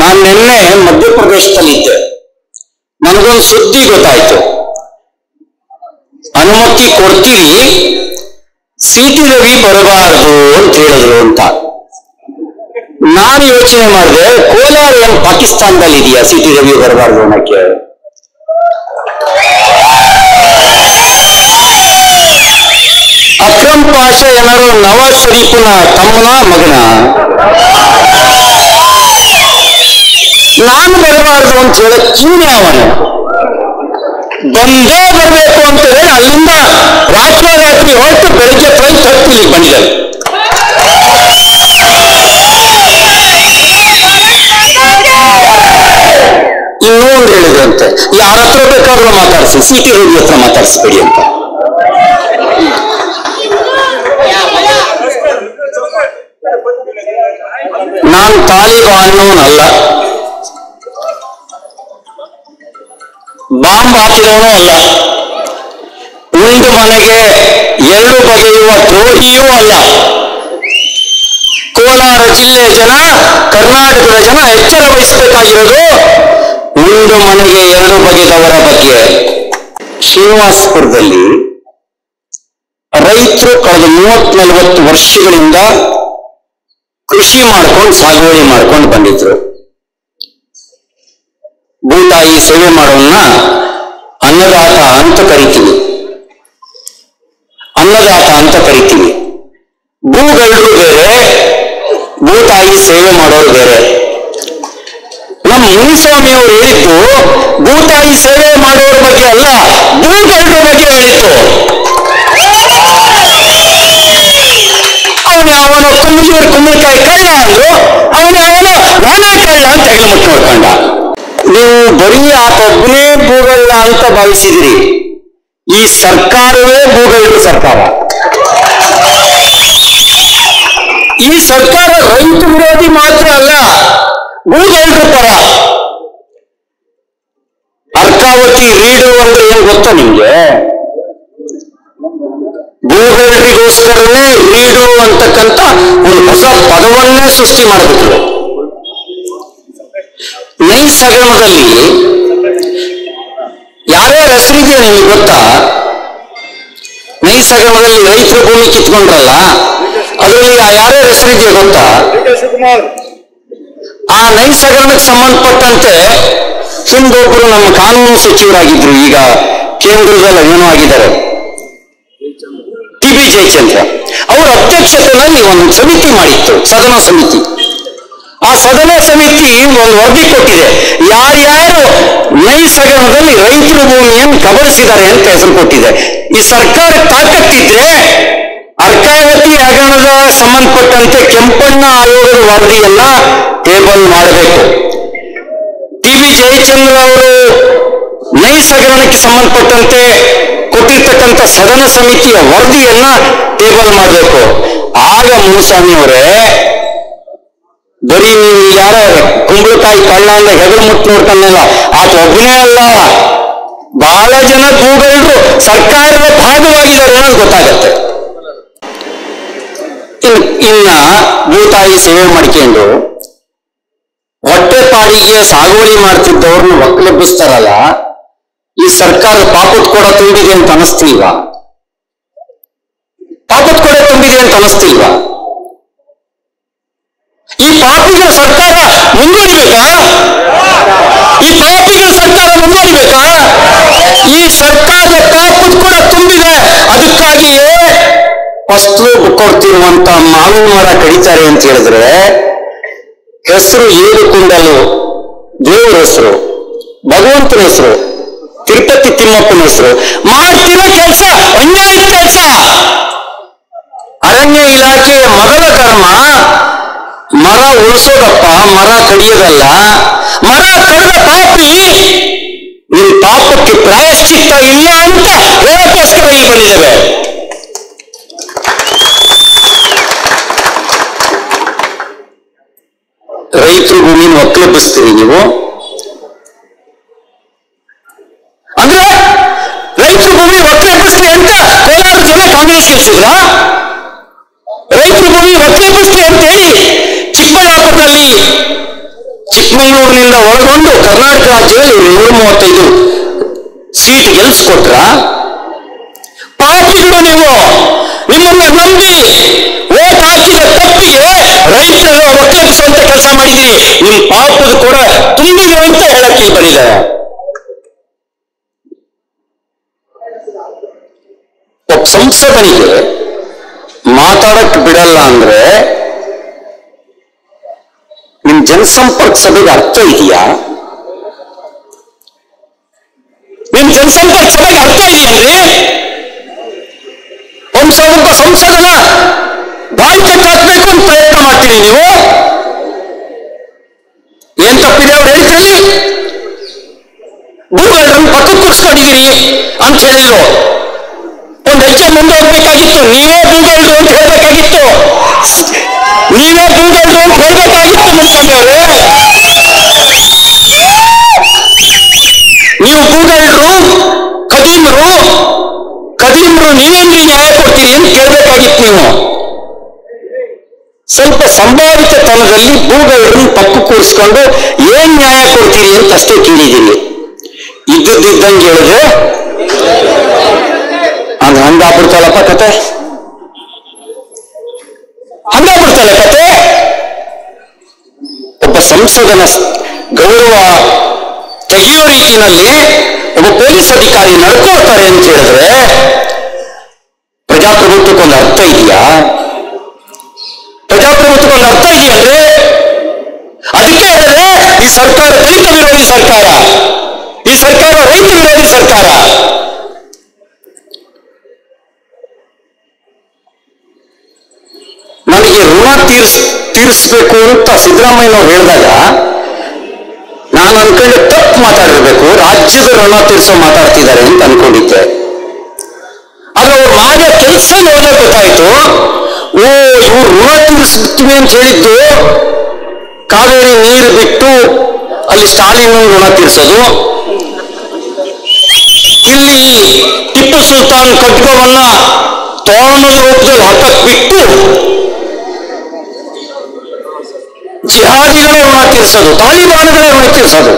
ನಾನು ನಿನ್ನೆ ಮಧ್ಯಪ್ರದೇಶದಲ್ಲಿದ್ದೆ ನನಗೊಂದು ಸುದ್ದಿ ಗೊತ್ತಾಯ್ತು ಅನುಮತಿ ಕೊಡ್ತೀವಿ ಸಿ ಟಿ ರವಿ ಬರಬಾರದು ಅಂತ ಹೇಳಿದ್ರು ಅಂತ ನಾನು ಯೋಚನೆ ಮಾಡಿದೆ ಕೋಲಾರ ಏನು ಪಾಕಿಸ್ತಾನದಲ್ಲಿ ಇದೆಯಾ ಸಿ ಟಿ ರವಿ ಬರಬಾರ್ದು ಅನ್ನಕ್ಕೆ ಅಕ್ರಮ್ ಪಾಷ ಏನಾರು ನವಾಜ್ ಶರೀಫನ ತಮ್ಮನ ಮಗನ ನಾನು ಬರಬಾರದು ಅಂತ ಹೇಳಕ್ ಇವನು ಅವನು ಬಂದೇ ಬರಬೇಕು ಅಂತ ಹೇಳಿ ಅಲ್ಲಿಂದ ರಾತ್ರಿ ಹೊರಟು ಬೆಳಿಗ್ಗೆ ಫ್ಲೈಟ್ ಹತ್ತಿ ಇಲ್ಲಿಗೆ ಬಂದಿದ್ದಾನೆ ಇನ್ನೂ ಒಂದು ಹೇಳಿದ್ರಂತೆ ಯಾರ ಹತ್ರ ಬೇಕಾದ್ರೂ ಮಾತಾಡಿಸಿ ಸಿ ಟಿ ರವಿ ಹತ್ರ ಮಾತಾಡಿಸ್ಬೇಡಿ ಅಂತ ನಾನು ತಾಲಿಬಾನ್ನವನಲ್ಲ ಬಾಂಬ್ ಹಾಕಿದವನು ಅಲ್ಲ ಉಂಡು ಮನೆಗೆ ಎರಡು ಬಗೆಯುವ ದ್ರೋಹಿಯೂ ಅಲ್ಲ ಕೋಲಾರ ಜಿಲ್ಲೆಯ ಜನ ಕರ್ನಾಟಕದ ಜನ ಎಚ್ಚರ ವಹಿಸಬೇಕಾಗಿರೋದು ಉಂಡು ಮನೆಗೆ ಎರಡು ಬಗೆದವರ ಬಗ್ಗೆ ಶ್ರೀನಿವಾಸಪುರದಲ್ಲಿ ರೈತರು ಕಳೆದ ಮೂವತ್ ನಲವತ್ತು ವರ್ಷಗಳಿಂದ ಕೃಷಿ ಮಾಡ್ಕೊಂಡು ಸಾಗುವಳಿ ಮಾಡ್ಕೊಂಡು ಬಂದಿದ್ರು ಭೂತಾಯಿ ಸೇವೆ ಮಾಡೋನ್ನ ಅನ್ನದಾತ ಅಂತ ಕರಿತೀವಿ ಅನ್ನದಾತ ಅಂತ ಕರಿತೀವಿ ಭೂಗಳ್ಳರು ಬೇರೆ ಭೂತಾಯಿ ಸೇವೆ ಮಾಡೋರು ಬೇರೆ ನಮ್ಮ ಮುನಿಸ್ವಾಮಿ ಅವರು ಹೇಳಿದ್ದು ಭೂತಾಯಿ ಸೇವೆ ಮಾಡೋರ ಬಗ್ಗೆ ಅಲ್ಲ ಭೂಗಳ್ಳರ ಬಗ್ಗೆ ಹೇಳಿತ್ತು ಅವನು ಅವನು ಕುಂಬಳೂರು ಕುಂಬಳಕಾಯಿ ಕಳ್ಳ ಅಂದ್ರು ಅವನು ಅವನು ನಾನೇ ಕಳ್ಳ ಅಂತ ಹೆಗಲು ಮುಟ್ಟು ನೋಡ್ಕೊಂಡ ನೀವು ಬರೀ ಆತೊಬ್ಬನೇ ಭೂಗಳ್ಳ ಅಂತ ಭಾವಿಸಿದಿರಿ ಈ ಸರ್ಕಾರವೇ ಭೂಗಳ್ಳರ ಸರ್ಕಾರ ಈ ಸರ್ಕಾರ ರೈತ ವಿರೋಧಿ ಮಾತ್ರ ಅಲ್ಲ ಭೂಗಳ್ಳರ ಪರ ಅರ್ಕಾವತಿ ರೀಡು ಅಂದ್ರೆ ಏನ್ ಗೊತ್ತಾ ನಿಮ್ಗೆ ಭೂಗಳ್ಳರಿಗೋಸ್ಕರನೇ ರೀಡು ಅಂತಕ್ಕಂಥ ಒಂದು ಹೊಸ ಪದವನ್ನೇ ಸೃಷ್ಟಿ ಮಾಡಿಬಿಟ್ರು ನೈಸ್ ಹಗರಣದಲ್ಲಿ ಯಾರ್ಯಾರ ಹೆಸರಿದೆಯಾ ನಿಮಗೆ ಗೊತ್ತಾ ನೈಸ್ ಹಗರಣದಲ್ಲಿ ರೈತರ ಭೂಮಿ ಕಿತ್ಕೊಂಡ್ರಲ್ಲ ಅದರಲ್ಲಿ ಯಾರ್ಯಾರ ಹೆಸರಿದೆಯಾ ಗೊತ್ತಾ ಶಿವಕುಮಾರ್ ಆ ನೈಸ್ ಹಗರಣಕ್ಕೆ ಸಂಬಂಧಪಟ್ಟಂತೆ ಹಿಂದೊಬ್ಬರು ನಮ್ಮ ಕಾನೂನು ಸಚಿವರಾಗಿದ್ರು ಈಗ ಕೇಂದ್ರದಲ್ಲಿ ಏನೋ ಆಗಿದ್ದಾರೆ ಟಿ ಬಿ ಜಯಚಂದ್ರ ಅವರ ಅಧ್ಯಕ್ಷತೆಯಲ್ಲಿ ಒಂದು ಸಮಿತಿ ಮಾಡಿತ್ತು ಸದನ ಸಮಿತಿ ಆ ಸದನ ಸಮಿತಿ ಒಂದು ವರದಿ ಕೊಟ್ಟಿದೆ ಯಾರ್ಯಾರು ನೈಸ್ ಹಗರಣದಲ್ಲಿ ರೈತರ ಭೂಮಿಯನ್ನು ಕಬಳಿಸಿದ್ದಾರೆ ಅಂತ ಹೆಸರು ಕೊಟ್ಟಿದೆ ಈ ಸರ್ಕಾರ ತಾಕತ್ತಿದ್ರೆ ಅರ್ಕಾವತಿ ಹಗರಣದ ಸಂಬಂಧಪಟ್ಟಂತೆ ಕೆಂಪಣ್ಣ ಆಯೋಗದ ವರದಿಯನ್ನ ಟೇಬಲ್ ಮಾಡಬೇಕು ಟಿ ವಿ ಜಯಚಂದ್ರ ಅವರು ನೈಸ್ ಹಗರಣಕ್ಕೆ ಸಂಬಂಧಪಟ್ಟಂತೆ ಕೊಟ್ಟಿರ್ತಕ್ಕಂಥ ಸದನ ಸಮಿತಿಯ ವರದಿಯನ್ನ ಟೇಬಲ್ ಮಾಡಬೇಕು ಆಗ ಮುನಿಸ್ವಾಮಿ ಅವರೇ ಬರೀ ನೀವು ಯಾರ ಕುಂಬಳಕಾಯಿ ಕಳ್ಳ ಅಂದ್ರೆ ಹೆಗಲು ಮುಟ್ಟು ನೋಡ್ಕೊಂಡಲ್ಲ ಆತ ಒಬ್ಬನೇ ಅಲ್ಲ ಬಹಳ ಜನ ಭೂಗಳ್ಳರು ಸರ್ಕಾರದ ಭಾಗವಾಗಿದ್ದಾರೆ ಅನ್ನೋದು ಗೊತ್ತಾಗತ್ತೆ ಇನ್ ಇನ್ನ ಭೂತಾಯಿ ಸೇವೆ ಮಾಡ್ಕೊಂಡು ಹೊಟ್ಟೆಪಾಡಿಗೆ ಸಾಗುವಳಿ ಮಾಡ್ತಿದ್ದವ್ರನ್ನ ಒಕ್ಕಲೆಬ್ಬಿಸ್ತಾರಲ್ಲ ಈ ಸರ್ಕಾರ ಪಾಪದ ಕೊಡ ತುಂಬಿದೆ ಅಂತ ಅನಿಸ್ತಿಲ್ವಾ ಪಾಪದ ಕೊಡ ತುಂಬಿದೆ ಅಂತ ಅನಿಸ್ತಿಲ್ವಾ ಈ ಪಾಪಿಗಳ ಸರ್ಕಾರ ಮುಂದುವರಿಬೇಕಾ ಈ ಪಾಪಿಗಳ ಸರ್ಕಾರ ಮುಂದುವರಿಬೇಕಾ ಈ ಸರ್ಕಾರದ ಪಾಪದ ಕೂಡ ತುಂಬಿದೆ ಅದಕ್ಕಾಗಿಯೇ ಫಸ್ಲು ಕೊಡ್ತಿರುವಂತ ಮಾವಿನ ಮರ ಕಡಿತಾರೆ ಅಂತ ಹೇಳಿದ್ರೆ ಹೆಸರು ಏಳು ಕುಂಡಲು ದೇವರ ಹೆಸರು ಭಗವಂತನ ಹೆಸರು ತಿರುಪತಿ ತಿಮ್ಮಪ್ಪನ ಹೆಸರು ಮಾಡ್ತಿರೋ ಕೆಲಸ ಅನ್ಯಾಯ ಕೆಲಸ ಅರಣ್ಯ ಇಲಾಖೆಯ ಮೊದಲ ಧರ್ಮ ಮರ ಉಳಿಸೋದಪ್ಪ ಮರ ಕಡಿಯೋದಲ್ಲ ಮರ ಕಡಿದ ಪಾಪಿ ನಿನ್ ಪಾಪಕ್ಕೆ ಪ್ರಾಯಶ್ಚಿತ್ತ ಇಲ್ಲ ಅಂತ ಹೇಳಕ್ಕೋಸ್ಕರ ಇಲ್ಲಿ ಬಂದಿದ್ದೇವೆ ರೈತರು ಭೂಮಿನ ಒಕ್ಕಲೆಬ್ಬಿಸ್ತೀರಿ ನೀವು ಅಂದ್ರೆ ರೈತರು ಭೂಮಿ ಒಕ್ಕಲೆಬ್ಬಿಸ್ಲಿ ಅಂತ ಕೋಲಾರ ಜನ ಕಾಂಗ್ರೆಸ್ ಗೆಲ್ಸಿದ್ರ ರೈತರು ಭೂಮಿ ಒಕ್ಕಲೆಬ್ಬಿಸ್ಲಿ ಅಂತ ಹೇಳಿ ಚಿಕ್ಕಬಳ್ಳಾಪುರದಲ್ಲಿ ಚಿಕ್ಕಮಗಳೂರಿನಿಂದ ಒಳಗೊಂಡು ಕರ್ನಾಟಕ ರಾಜ್ಯದಲ್ಲಿ ಇವ್ರು ನೂರ ಮೂವತ್ತೈದು ಸೀಟ್ ಗೆಲ್ಸ್ಕೊಟ್ರ ಪಾಪಿಗಳು ನೀವು ನಿಮ್ಮನ್ನ ನಂಬಿ ಓಟ್ ಹಾಕಿದ ತಪ್ಪಿಗೆ ರೈತರು ಒಕ್ಕಲಿಸುವಂತ ಕೆಲಸ ಮಾಡಿದ್ದೀರಿ ನಿಮ್ ಪಾಪದ ಕೂಡ ತುಂಬಿದೆ ಅಂತ ಹೇಳಕ್ಕೆ ಇಲ್ಲಿ ಬಂದಿದೆ ಒಬ್ಬ ಸಂಸದನಿಗೆ ಮಾತಾಡಕ್ ಬಿಡಲ್ಲ ಅಂದ್ರೆ ನಿಮ್ ಜನಸಂಪರ್ಕ ಸಭೆಗೆ ಅರ್ಥ ಇದೆಯಾ ನಿಮ್ ಜನಸಂಪರ್ಕ ಸಭೆಗೆ ಅರ್ಥ ಇದೆಯಲ್ರಿ ಒಂದ್ ಒಬ್ಬ ಸಂಸದನ ಬಾಯಿ ಕಟ್ಟಾಕ್ಬೇಕು ಅಂತ ಪ್ರಯತ್ನ ಮಾಡ್ತೀರಿ ನೀವು ಏನ್ ತಪ್ಪಿದೆ ಅವ್ರು ಹೇಳಿದ್ರಲ್ಲಿ ಭೂಗಳನ್ನ ಪಕ್ಕಕ್ಕೆ ಕೂರಿಸ್ಕೊಂಡಿದ್ದೀರಿ ಅಂತ ಹೇಳಿದ್ರು ಒಂದ್ ಹೆಜ್ಜೆ ಮುಂದೆ ಹೋಗ್ಬೇಕಾಗಿತ್ತು ನೀವೇ ಭೂಗಳ್ರು ಅಂತ ಹೇಳ್ಬೇಕಾಗಿತ್ತು ನೀವೇ ಭೂಗಳ್ರು ಅಂತ ಹೇಳ್ಬೇಕಾಗಿತ್ತು ಮುಖ್ಯಮಂತ್ರಿಯವರೇ ನೀವು ಭೂಗಳ್ರು ಕದೀಮರು ಕದೀಮರು ನೀವೇನ್ರಿ ನ್ಯಾಯ ಕೊಡ್ತೀರಿ ಅಂತ ಕೇಳ್ಬೇಕಾಗಿತ್ತು ನೀವು ಸ್ವಲ್ಪ ಸಂಭಾವಿತ ತನದಲ್ಲಿ ಭೂಗಳ್ರನ್ನ ಪಕ್ಕ ಕೂರಿಸ್ಕೊಂಡು ಏನ್ ನ್ಯಾಯ ಕೊಡ್ತೀರಿ ಅಂತ ಅಷ್ಟೇ ಕೇಳಿದ್ದೀರಿ ಇದ್ದದ್ದಿದ್ದಂಗೆ ಹೇಳಿದ್ರೆ ಅದು ಹಂಗಾಗ್ಬಿಡ್ತಲ್ಲಪ್ಪ ಕತೆ ಹಂಗಾಗ್ಬಿಡ್ತಲ್ಲ ಕತೆ ಒಬ್ಬ ಸಂಸದನ ಸ್- ಗೌರವ ತೆಗೆಯೋ ರೀತಿಯಲ್ಲಿ ಒಬ್ಬ ಪೊಲೀಸ್ ಅಧಿಕಾರಿ ನಡ್ಕೊಳ್ತಾರೆ ಅಂತ ಹೇಳಿದ್ರೆ ಪ್ರಜಾಪ್ರಭುತ್ವಕ್ಕೊಂದು ಅರ್ಥ ಇದೆಯಾ ಪ್ರಜಾಪ್ರಭುತ್ವಕ್ಕೊಂದು ಅರ್ಥ ಇದೆಯಲ್ರಿ ಅದಕ್ಕೆ ಹೇಳಿದ್ರೆ ಈ ಸರ್ಕಾರ ದಲಿತ ವಿರೋಧಿ ಸರ್ಕಾರ ಈ ಸರ್ಕಾರ ರೈತ ವಿರೋಧಿ ಸರ್ಕಾರ ನನಗೆ ಋಣ ತೀರ್ಸ್ ತೀರಿಸ್ಬೇಕು ಅಂತ ಸಿದ್ದರಾಮಯ್ಯನವ್ರು ಹೇಳಿದಾಗ ನಾನು ಅನ್ಕೊಂಡೆ ತಪ್ಪು ಮಾತಾಡಿರ್ಬೇಕು ರಾಜ್ಯದ ಋಣ ತೀರ್ಸೋ ಮಾತಾಡ್ತಿದ್ದಾರೆ ಅಂತ ಅನ್ಕೊಂಡಿದ್ದೆ ಆದ್ರೆ ಅವ್ರು ಮಾಡೋ ಕೆಲಸ ನೋಡೇ ಗೊತ್ತಾಯ್ತು ಓ ಇವ್ರು ಋಣ ತೀರಿಸ್ತೀವಿ ಅಂತ ಹೇಳಿದ್ದು ಕಾವೇರಿ ನೀರು ಬಿಟ್ಟು ಅಲ್ಲಿ ಸ್ಟಾಲಿನ್ ಋಣ ತೀರ್ಸೋದು ಇಲ್ಲಿ ಟಿಪ್ಪು ಸುಲ್ತಾನ್ ಖಡ್ಗವನ್ನ ತೋರಣದ ರೂಪದಲ್ಲಿ ಹಾಕಕ್ ಬಿಟ್ಟು ಜಿಹಾದಿಗಳೇ ಋಣ ತೀರಿಸೋದು ತಾಲಿಬಾನ್ಗಳೇ ಋಣ ತೀರಿಸೋದು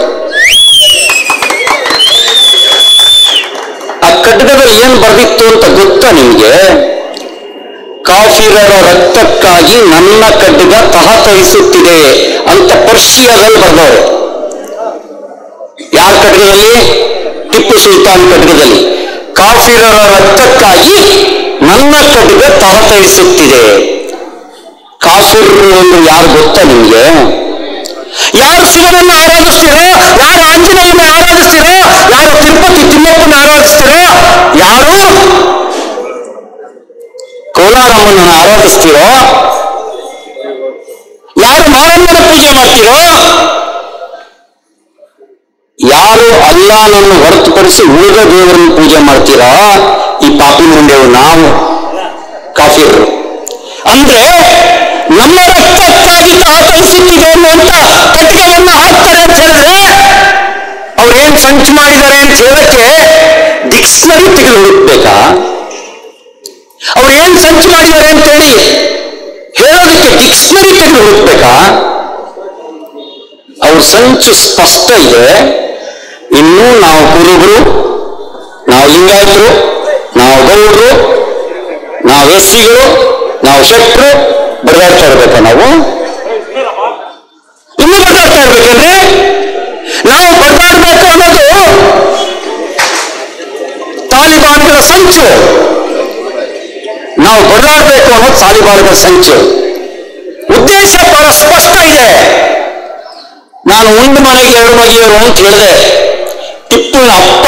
ಆ ಖಡ್ಗದಲ್ಲಿ ಏನ್ ಬರ್ದಿತ್ತು ಅಂತ ಗೊತ್ತಾ ನಿಮ್ಗೆ ಕಾಫಿರರ ರಕ್ತಕ್ಕಾಗಿ ನನ್ನ ಖಡ್ಗ ತಹತರಿಸುತ್ತಿದೆ ಅಂತ ಪರ್ಷಿಯಾದಲ್ಲಿ ಬರ್ದವರು ಯಾರ ಖಡ್ಗದಲ್ಲಿ ಟಿಪ್ಪು ಸುಲ್ತಾನ್ ಖಡ್ಗದಲ್ಲಿ ಕಾಫಿರರ ರಕ್ತಕ್ಕಾಗಿ ನನ್ನ ಖಡ್ಗ ತಹತರಿಸುತ್ತಿದೆ ಕಾಫಿರರು ಅಂದ್ರೆ ಯಾರು ಗೊತ್ತಾ ನಿಮ್ಗೆ ಯಾರು ಶಿವನನ್ನು ಆರಾಧಿಸ್ತೀರೋ ಯಾರು ಆಂಜನೇಯನ ಆರಾಧಿಸ್ತೀರೋ ಯಾರು ತಿರುಪತಿ ತಿಮ್ಮಪ್ಪನ ಆರಾಧಿಸ್ತೀರೋ ಯಾರು ಕೋಲಾರಮ್ಮನನ್ನು ಆರಾಧಿಸ್ತೀರೋ ಯಾರು ಮಾರಮ್ಮನ ಪೂಜೆ ಮಾಡ್ತೀರೋ ಯಾರು ಅಲ್ಲಾನನ್ನು ಹೊರತುಪಡಿಸಿ ಉಳಿದ ದೇವರನ್ನು ಪೂಜೆ ಮಾಡ್ತೀರಾ ಈ ಪಾಪಿ ಮುಂಡೆವು ನಾವು ಕಾಫಿರು ಅಂದ್ರೆ ನಮ್ಮ ರಕ್ತಕ್ಕಾಗಿ ತಾತರಿಸುತ್ತಿದೆ ಅನ್ನುವಂತ ಕಟ್ಟಿಗೆಯನ್ನು ಹಾಕ್ತಾರೆ ಅಂತ ಹೇಳಿದ್ರೆ ಅವ್ರೇನ್ ಸಂಚು ಮಾಡಿದ್ದಾರೆ ಅಂತ ಹೇಳಕ್ಕೆ ಡಿಕ್ಷನರಿ ತೆಗೆದು ಹುಡುಕ್ಬೇಕಾ ಅವ್ರು ಏನ್ ಸಂಚು ಮಾಡಿದ್ದಾರೆ ಅಂತ ಹೇಳಿ ಹೇಳೋದಕ್ಕೆ ಡಿಕ್ಷನರಿ ತೆಗೆದು ಹುಡುಕ್ಬೇಕಾ ಅವ್ರ ಸಂಚು ಸ್ಪಷ್ಟ ಇದೆ ಇನ್ನೂ ನಾವು ಕುರುಬರು ನಾವು ಲಿಂಗಾಯತರು ನಾವು ಗೌಡರು ನಾವು ಎಸ್ಸಿಗಳು ನಾವು ಶೆಟ್ರು ಬಡದಾಡ್ತಾ ಇರ್ಬೇಕಾ ನಾವು ಇನ್ನೂ ಬಡದಾಡ್ತಾ ಇರ್ಬೇಕಂದ್ರೆ ನಾವು ಬಡದಾಡ್ಬೇಕು ಅನ್ನೋದು ತಾಲಿಬಾನ್ಗಳ ಸಂಚು ನಾವು ಬಡದಾಡ್ಬೇಕು ಅನ್ನೋದು ತಾಲಿಬಾನ್ಗಳ ಸಂಚು ಉದ್ದೇಶ ಬಹಳ ಸ್ಪಷ್ಟ ಇದೆ ನಾನು ಉಂಡು ಮನೆಗೆ ಎರಡು ಬಗೆಯವರು ಅಂತ ಹೇಳಿದೆ ಟಿಪ್ಪುನ ಅಪ್ಪ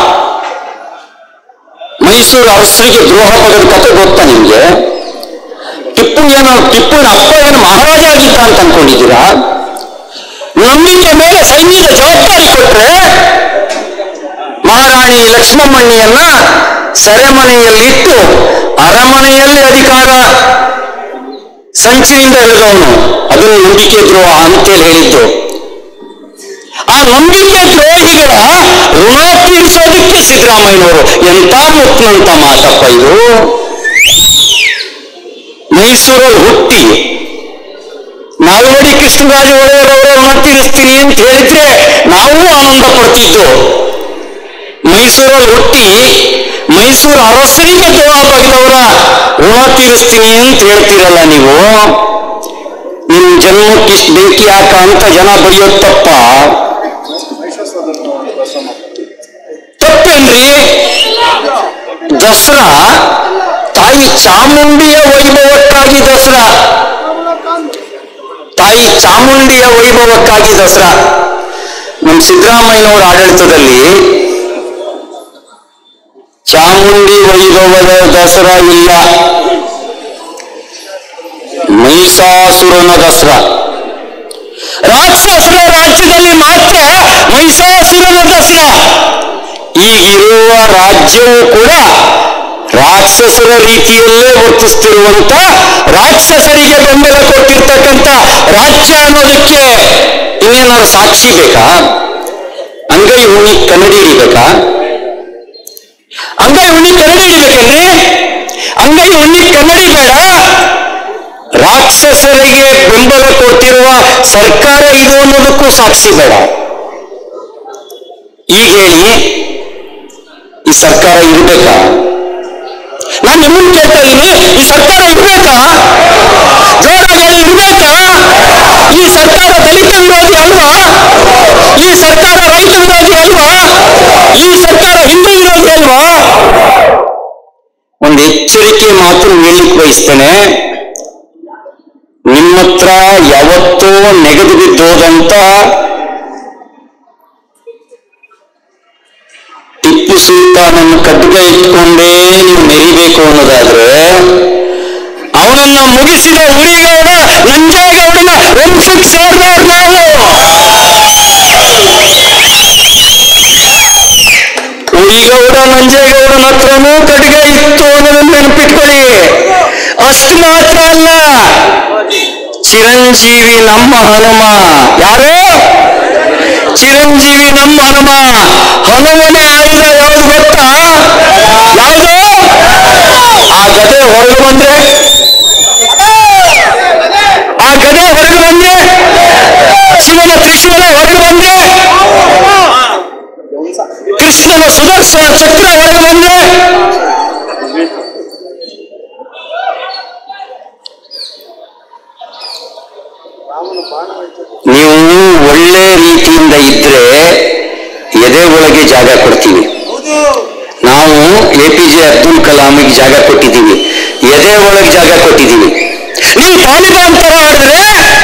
ಮೈಸೂರು ಅರಸರಿಗೆ ದ್ರೋಹ ಬಗೆದ ಕತೆ ಗೊತ್ತಾ ನಿಮ್ಗೆ ಟಿಪ್ಪು ಏನು ಟಿಪ್ಪುನ ಅಪ್ಪ ಏನು ಮಹಾರಾಜ ಆಗಿದ್ದ ಅಂತ ಅನ್ಕೊಂಡಿದ್ದೀರಾ ನಂಬಿಕೆ ಮೇಲೆ ಸೈನ್ಯದ ಜವಾಬ್ದಾರಿ ಕೊಟ್ರೆ ಮಹಾರಾಣಿ ಲಕ್ಷ್ಮಮ್ಮಣ್ಣಿಯನ್ನ ಸೆರೆಮನೆಯಲ್ಲಿಟ್ಟು ಅರಮನೆಯಲ್ಲಿ ಅಧಿಕಾರ ಸಂಚಿನಿಂದ ಎಳೆದವನು ಅದನ್ನು ನಂಬಿಕೆ ದ್ರೋಹ ಅಂತೇಳಿ ಹೇಳಿದ್ದು ಆ ನಂಬಿಕೆ ದ್ರೋಹಿಗಳ ಋಣ ತೀರಿಸೋದಕ್ಕೆ ಸಿದ್ದರಾಮಯ್ಯನವರು ಎಂತ ಮುತ್ತನಂತ ಮಾತಪ್ಪ ಇದು ಮೈಸೂರಲ್ಲಿ ಹುಟ್ಟಿ ನಾಲ್ವಡಿ ಕೃಷ್ಣರಾಜ ಒಡೆಯರ್ ಅವರ ಋಣ ತೀರಿಸ್ತೀನಿ ಅಂತ ಹೇಳಿದ್ರೆ ನಾವು ಆನಂದ ಪಡ್ತಿದ್ದು ಮೈಸೂರಲ್ಲಿ ಹುಟ್ಟಿ ಮೈಸೂರು ಅರಸರಿಗೆ ದ್ರೋಹ ಬಗೆದವರ ಋಣ ತೀರಿಸ್ತೀನಿ ಅಂತ ಹೇಳ್ತೀರಲ್ಲ ನೀವು ನಿಮ್ ಜನ್ಮಕ್ಕೆ ಇಷ್ಟು ಬೆಂಕಿ ಹಾಕ ಅಂತ ಜನ ಬೈಯೋದ್ ತಪ್ಪ ತಪ್ಪೇನ್ರಿ ದಸರಾ ತಾಯಿ ಚಾಮುಂಡಿಯ ವೈಭವಕ್ಕಾಗಿ ದಸರಾ ತಾಯಿ ಚಾಮುಂಡಿಯ ವೈಭವಕ್ಕಾಗಿ ದಸರಾ ನಮ್ಮ ಸಿದ್ದರಾಮಯ್ಯನವರ ಆಡಳಿತದಲ್ಲಿ ಚಾಮುಂಡಿ ವೈಭವದ ದಸರಾ ಇಲ್ಲ ಮಹಿಷಾಸುರನ ದಸರಾ ರಾಕ್ಷಸರ ರಾಜ್ಯದಲ್ಲಿ ಮಾತ್ರ ಮಹಿಷಾಸುರನ ದಸರಾ ಈಗಿರುವ ರಾಜ್ಯವು ಕೂಡ ರಾಕ್ಷಸರ ರೀತಿಯಲ್ಲೇ ವರ್ತಿಸ್ತಿರುವಂತ ರಾಕ್ಷಸರಿಗೆ ಬೆಂಬಲ ಕೊಟ್ಟಿರ್ತಕ್ಕಂಥ ರಾಜ್ಯ ಅನ್ನೋದಕ್ಕೆ ಇನ್ನೇನಾದ್ರು ಸಾಕ್ಷಿ ಬೇಕಾ ಅಂಗೈ ಉಣ್ಣಿ ಕನ್ನಡಿ ಹಿಡಿಬೇಕಾ ಅಂಗೈ ಉಣ್ಣಿ ಕನ್ನಡಿ ಹಿಡಿಬೇಕೇನ್ರಿ ಅಂಗೈ ಉಣ್ಣಿ ಕನ್ನಡಿ ಬೇಡ ರಾಕ್ಷಸರಿಗೆ ಬೆಂಬಲ ಕೊಟ್ಟಿರುವ ಸರ್ಕಾರ ಇದು ಅನ್ನೋದಕ್ಕೂ ಸಾಕ್ಷಿ ಬೇಡ ಈಗ ಹೇಳಿ ಈ ಸರ್ಕಾರ ಇರ್ಬೇಕಾ ನಾನು ನಿಮ್ಮನ್ನು ಕೇಳ್ತಾ ಇದ್ದೀನಿ ಈ ಸರ್ಕಾರ ಇರ್ಬೇಕಾ ಜೋರಾಗಿ ಹೇಳಿ ಇರ್ಬೇಕಾ ಈ ಸರ್ಕಾರ ದಲಿತ ವಿರೋಧಿ ಅಲ್ವಾ ಈ ಸರ್ಕಾರ ರೈತ ವಿರೋಧಿ ಅಲ್ವಾ ಈ ಸರ್ಕಾರ ಹಿಂದೂ ವಿರೋಧಿ ಅಲ್ವಾ ಒಂದು ಎಚ್ಚರಿಕೆ ಮಾತು ಹೇಳಲಿಕ್ಕೆ ಬಯಸ್ತೇನೆ ನಿಮ್ಮ ಹತ್ರ ಯಾವತ್ತೂ ನೆಗೆದು ಬಿದ್ದೋದಂತ ಟಿಪ್ಪು ಸುಲ್ತಾನನ್ನು ಖಡ್ಗ ಇಟ್ಕೊಂಡೇ ನೀವು ಮೆರಿಬೇಕು ಅನ್ನೋದಾದ್ರೆ ಅವನನ್ನ ಮುಗಿಸಿದ ಉರಿಗೌಡ ನಂಜೇಗೌಡನ ವಂಶಕ್ಕೆ ಸೇರಿದವ್ರು ನಾವು ಉರಿಗೌಡ ನಂಜೇಗೌಡನ ಹತ್ರನೂ ಖಡ್ಗ ಇತ್ತು ಅನ್ನೋದನ್ನ ನೆನಪಿಟ್ಕೊಳ್ಳಿ ಅಷ್ಟು ಮಾತ್ರ ಅಲ್ಲ ಚಿರಂಜೀವಿ ನಮ್ಮ ಹನುಮ ಯಾರು ಚಿರಂಜೀವಿ ನಮ್ಮ ಹನುಮ ಹನುಮನ ಆಯುಧ ಯಾವುದು ಗೊತ್ತಾ ಯಾವುದು ಆ ಗದೆ ಹೊರಗೆ ಬಂದ್ರೆ ಆ ಗದೆ ಹೊರಗೆ ಬಂದ್ರೆ ಶಿವನ ತ್ರಿಶೂಲ ಹೊರಗೆ ಬಂದ್ರೆ ಕೃಷ್ಣನ ಸುದರ್ಶನ ಚಕ್ರ ಹೊರಗೆ ಬಂದ್ರೆ ನೀವು ಒಳ್ಳೆ ರೀತಿಯಿಂದ ಇದ್ರೆ ಎದೆ ಒಳಗೆ ಜಾಗ ಕೊಡ್ತೀವಿ ನಾವು ಎ ಪಿ ಜೆ ಅಬ್ದುಲ್ ಕಲಾಮಿಗೆ ಜಾಗ ಕೊಟ್ಟಿದ್ದೀವಿ ಎದೆ ಒಳಗೆ ಜಾಗ ಕೊಟ್ಟಿದ್ದೀವಿ ನೀವು ತಾಲಿಬಾನ್ ತರ ಆಡಿದ್ರೆ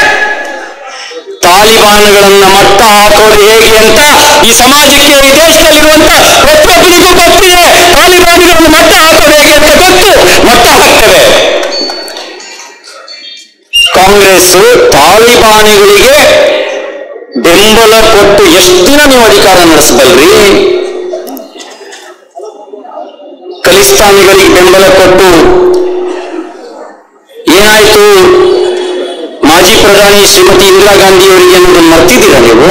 ತಾಲಿಬಾನ್ಗಳನ್ನ ಮಟ್ಟ ಹಾಕೋದು ಹೇಗೆ ಅಂತ ಈ ಸಮಾಜಕ್ಕೆ ಈ ದೇಶದಲ್ಲಿರುವಂತ ಪ್ರತಿಯೊಬ್ಬರಿಗೂ ಗೊತ್ತಿದೆ ತಾಲಿಬಾನ್ಗಳನ್ನು ಮಟ್ಟ ಹಾಕೋದು ಹೇಗೆ ಅಂತ ಗೊತ್ತು ಮಟ್ಟ ಹಾಕ್ತವೆ ಕಾಂಗ್ರೆಸ್ ತಾಲಿಬಾನಿಗಳಿಗೆ ಬೆಂಬಲ ಕೊಟ್ಟು ಎಷ್ಟು ದಿನ ನೀವು ಅಧಿಕಾರ ನಡೆಸಬಲ್ರಿ ಖಲಿಸ್ತಾನಿಗಳಿಗೆ ಬೆಂಬಲ ಕೊಟ್ಟು ಏನಾಯ್ತು ಮಾಜಿ ಪ್ರಧಾನಿ ಶ್ರೀಮತಿ ಇಂದಿರಾ ಗಾಂಧಿ ಅವರಿಗೆ ಅನ್ನೋದನ್ನು ಮರ್ತಿದ್ದೀರಾ ನೀವು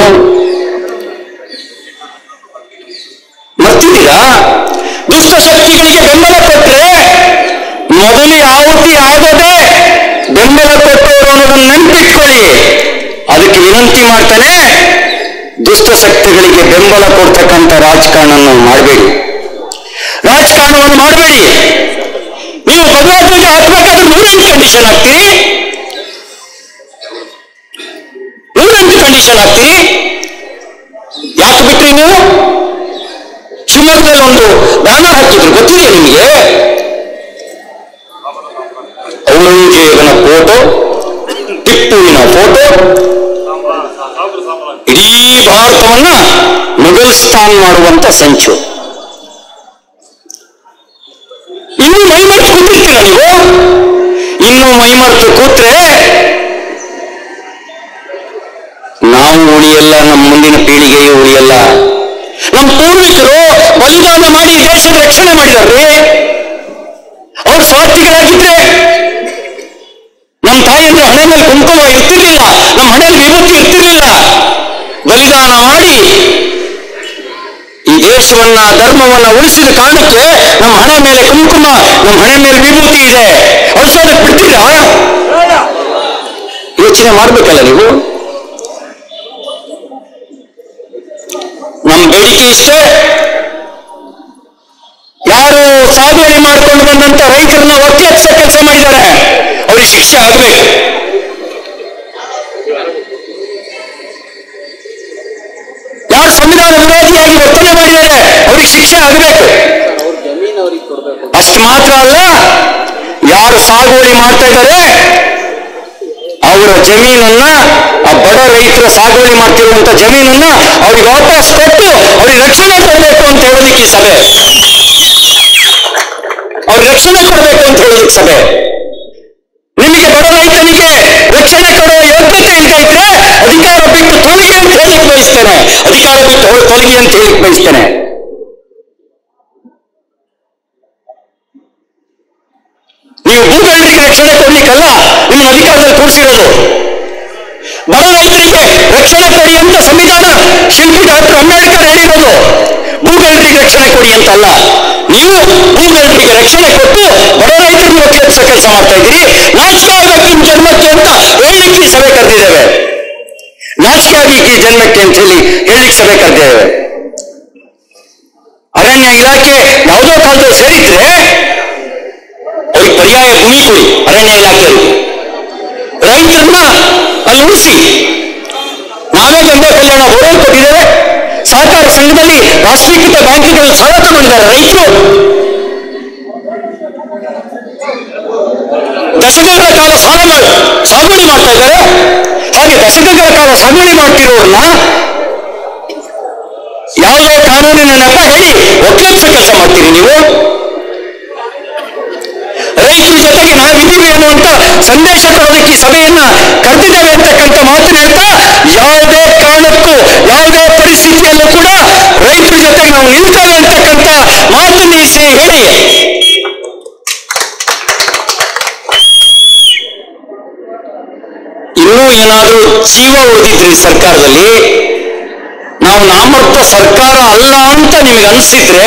ಮರ್ತಿದ್ದೀರಾ ದುಷ್ಟ ಶಕ್ತಿಗಳಿಗೆ ಬೆಂಬಲ ಕೊಟ್ರೆ ಮೊದಲು ಆಹುತಿ ಆಗದೆ ಬೆಂಬಲ ಕೊಟ್ಟವರು ಅನ್ನೋದನ್ನು ನೆನಪಿಟ್ಕೊಳ್ಳಿ ಅದಕ್ಕೆ ವಿನಂತಿ ಮಾಡ್ತಾನೆ ದುಷ್ಟ ಶಕ್ತಿಗಳಿಗೆ ಬೆಂಬಲ ಕೊಡ್ತಕ್ಕಂಥ ರಾಜಕಾರಣವನ್ನು ಮಾಡಬೇಡಿ ರಾಜಕಾರಣವನ್ನು ಮಾಡಬೇಡಿ ನೀವು ಭಗವದ್ಗೀತೆ ಹಾಕ್ಬೇಕಾದ್ರೆ ನೂರೆಂಟು ಕಂಡೀಷನ್ ಹಾಕ್ತೀರಿ ನೂರೆಂಟು ಕಂಡೀಷನ್ ಹಾಕ್ತೀರಿ ಯಾಕೆ ಬಿಟ್ರಿ ನೀವು ಶಿವಮೊಗ್ಗದಲ್ಲಿ ಒಂದು ಬ್ಯಾನರ್ ಹಾಕಿದ್ರು ಗೊತ್ತಿದೆಯಾ ನಿಮಗೆ ಔರಂಗಜೇಬನ ಫೋಟೋ ಟಿಪ್ಪುವಿನ ಫೋಟೋ ಇಡೀ ಭಾರತವನ್ನ ಮುಗಲ್ಸ್ತಾನ್ ಮಾಡುವಂತ ಸಂಚು ಇನ್ನು ಮೈಮರ್ತು ಕೂತಿರ್ತೀರ ನೀವು ಇನ್ನು ಮೈಮರ್ತು ಕೂತ್ರೆ ನಾವು ಉಳಿಯಲ್ಲ ನಮ್ಮ ಮುಂದಿನ ಪೀಳಿಗೆಯು ಉಳಿಯಲ್ಲ ನಮ್ಮ ಪೂರ್ವಿಕರು ಬಲಿದಾನ ಮಾಡಿ ಈ ದೇಶದ ರಕ್ಷಣೆ ಮಾಡಿದಾರ್ರಿ ಅವ್ರು ಸ್ವಾರ್ಥಿಗಳಾಗಿದ್ರೆ ನಮ್ಮ ತಾಯಿಯಂದ್ರೆ ಹಣೆ ಮೇಲೆ ಕುಂಕುಮ ಇರ್ತಿರ್ಲಿಲ್ಲ ನಮ್ಮ ಹಣೆಯಲ್ಲಿ ವಿಭೂತಿ ಇರ್ತಿರ್ಲಿಲ್ಲ ಬಲಿದಾನ ಮಾಡಿ ಈ ದೇಶವನ್ನ ಧರ್ಮವನ್ನ ಉಳಿಸಿದ ಕಾರಣಕ್ಕೆ ನಮ್ಮ ಹಣೆ ಮೇಲೆ ಕುಂಕುಮ ನಮ್ಮ ಹಣೆ ಮೇಲೆ ವಿಭೂತಿ ಇದೆ ಔಷಧಕ್ಕೆ ಬಿಡ್ತೀರಾ ಯೋಚನೆ ಮಾಡ್ಬೇಕಲ್ಲ ನೀವು ನಮ್ಮ ಬೇಡಿಕೆ ಇಷ್ಟೇ ಯಾರು ಸಾಗುವಳಿ ಮಾಡ್ಕೊಂಡು ಬಂದಂತ ರೈತರನ್ನ ಒಕ್ಕಲೆಪ್ಸ ಕೆಲಸ ಮಾಡಿದ್ದಾರೆ ಅವ್ರಿಗೆ ಶಿಕ್ಷೆ ಆಗ್ಬೇಕು ಯಾರು ಸಂವಿಧಾನ ವಿರೋಧಿಯಾಗಿ ವರ್ತನೆ ಮಾಡಿದ್ದಾರೆ ಅವ್ರಿಗೆ ಶಿಕ್ಷೆ ಆಗಬೇಕು ಅಷ್ಟು ಮಾತ್ರ ಅಲ್ಲ ಯಾರು ಸಾಗುವಳಿ ಮಾಡ್ತಾ ಇದ್ದಾರೆ ಅವರ ಜಮೀನನ್ನ ಆ ಬಡ ರೈತರ ಸಾಗುವಳಿ ಮಾಡ್ತಿರುವಂತ ಜಮೀನನ್ನ ಅವ್ರಿಗೆ ವಾಪಸ್ ಕೊಟ್ಟು ಅವ್ರಿಗೆ ರಕ್ಷಣೆ ಕೊಡಬೇಕು ಅಂತ ಹೇಳೋದಕ್ಕೆ ಈ ಸಭೆ ಅವ್ರಿಗೆ ರಕ್ಷಣೆ ಕೊಡಬೇಕು ಅಂತ ಹೇಳೋದಕ್ಕೆ ಸಭೆ ನಿಮಗೆ ಬಡ ರೈತನಿಗೆ ರಕ್ಷಣೆ ಕೊಡುವ ಯೋಗ್ಯತೆ ಇಲ್ಲದೆ ಇದ್ರೆ ಅಧಿಕಾರ ಬಿಟ್ಟು ತೊಲಗಿ ಅಂತ ಹೇಳಿಕ್ ಬಯಸ್ತೇನೆ ಅಧಿಕಾರ ಬಿಟ್ಟು ಹೊರ- ತೊಲಗಿ ಅಂತ ಹೇಳಿಕ್ ಬಯಸ್ತೇನೆ ನೀವು ಭೂಗಳ್ಳರಿಗೆ ರಕ್ಷಣೆ ಕೊಡ್ಲಿಕ್ಕಲ್ಲ ನಿಮ್ಮ ಅಧಿಕಾರದಲ್ಲಿ ಕೂರಿಸಿರೋದು ಬಡ ರೈತರಿಗೆ ರಕ್ಷಣೆ ಕೊಡಿ ಅಂತ ಸಂವಿಧಾನ ಶಿಲ್ಪಿ ಡಾಕ್ಟರ್ ಅಂಬೇಡ್ಕರ್ ಹೇಳಿರೋದು ಭೂಗಳ್ಳರಿಗೆ ರಕ್ಷಣೆ ಕೊಡಿ ಅಂತ ಅಲ್ಲ ನೀವು ಭೂಗಳ್ಳರಿಗೆ ರಕ್ಷಣೆ ಕೊಟ್ಟು ಬಡ ರೈತರಿಗೆ ಒಕ್ಕಲೆಪ್ಸೋ ಕೆಲಸ ಮಾಡ್ತಾ ಇದ್ದೀರಿ ನಾಚಿಕೆ ಆಗಬೇಕು ನಿಮ್ಮ ಜನ್ಮಕ್ಕೆ ಅಂತ ಹೇಳಲಿಕ್ಕೆ ಈ ಸಭೆ ಕರೆದಿದ್ದೇವೆ ನಾಚಿಕೆ ಆಗಲಿಕ್ಕೆ ಈ ಜನ್ಮಕ್ಕೆ ಅಂತ ಹೇಳಿ ಹೇಳಲಿಕ್ಕೆ ಸಭೆ ಕರೆದಿದ್ದೇವೆ ಅರಣ್ಯ ಇಲಾಖೆ ಯಾವುದೋ ಕಾಲದಲ್ಲಿ ಸೇರಿದ್ರೆ ಅವ್ರಿಗೆ ಪರ್ಯಾಯ ಭೂಮಿ ಕೊಡಿ ಅರಣ್ಯ ಇಲಾಖೆಯವರಿಗೆ ರೈತರನ್ನ ಅಲ್ಲಿ ಉಳಿಸಿ ನಾವೇ ಗಂಗೆ ಕಲ್ಯಾಣ ಬೋರ್ವೆಲ್ ಕೊಟ್ಟಿದ್ದೇವೆ ಸಹಕಾರ ಸಂಘದಲ್ಲಿ ರಾಷ್ಟ್ರೀಕೃತ ಬ್ಯಾಂಕ್ಗಳಲ್ಲಿ ಸಾಲ ತಗೊಂಡಿದ್ದಾರೆ ರೈತರು ದಶಕಗಳ ಕಾಲ ಸಾಲ ಮಾಡಿ ಸಾಗುವಳಿ ಮಾಡ್ತಾ ಇದ್ದಾರೆ ಹಾಗೆ ದಶಕಗಳ ಕಾಲ ಸಾಗುವಳಿ ಮಾಡ್ತಿರೋರನ್ನ ಯಾವುದೋ ಕಾನೂನಿನ ನೆಪ ಹೇಳಿ ಒಕ್ಕಲೆಪ್ಸ ಕೆಲಸ ಮಾಡ್ತೀರಿ ನೀವು ರೈತರ ಜೊತೆಗೆ ನಾವಿದ್ದೀವಿ ಅನ್ನುವಂತ ಸಂದೇಶ ಕೊಡೋದಕ್ಕೆ ಈ ಸಭೆಯನ್ನ ಕರೆದಿದ್ದೇವೆ ಅಂತಕ್ಕಂಥ ಮಾತನ್ನ ಹೇಳ್ತಾ ಯಾವುದೇ ಕಾರಣಕ್ಕೂ ಯಾವುದೇ ಪರಿಸ್ಥಿತಿಯಲ್ಲೂ ಕೂಡ ರೈತರ ಜೊತೆಗೆ ನಾವು ನಿಲ್ತೇವೆ ಅಂತಕ್ಕಂಥ ಮಾತನ್ನ ಈ ಸಿ- ಹೇಳಿ ಇನ್ನೂ ಏನಾದ್ರೂ ಜೀವ ಉಳಿದಿದ್ರಿ ಸರ್ಕಾರದಲ್ಲಿ ನಾವು ನಾಮರ್ಥ ಸರ್ಕಾರ ಅಲ್ಲ ಅಂತ ನಿಮಗೆ ಅನಿಸಿದ್ರೆ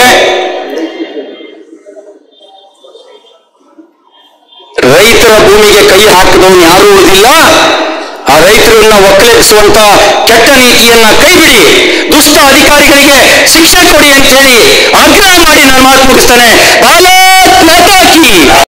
ರೈತರ ಭೂಮಿಗೆ ಕೈ ಹಾಕಿದವನು ಯಾರೂ ಉಳಿದಿಲ್ಲ ಆ ರೈತರನ್ನ ಒಕ್ಕಲೆಬ್ಬಿಸುವಂತ ಕೆಟ್ಟ ನೀತಿಯನ್ನ ಕೈಬಿಡಿ ದುಷ್ಟ ಅಧಿಕಾರಿಗಳಿಗೆ ಶಿಕ್ಷೆ ಕೊಡಿ ಅಂತ ಹೇಳಿ ಆಗ್ರಹ ಮಾಡಿ ನಾನು ಮಾತು ಮುಗಿಸ್ತೇನೆ ಭಾರತ್ ಮಾತಾ ಕಿ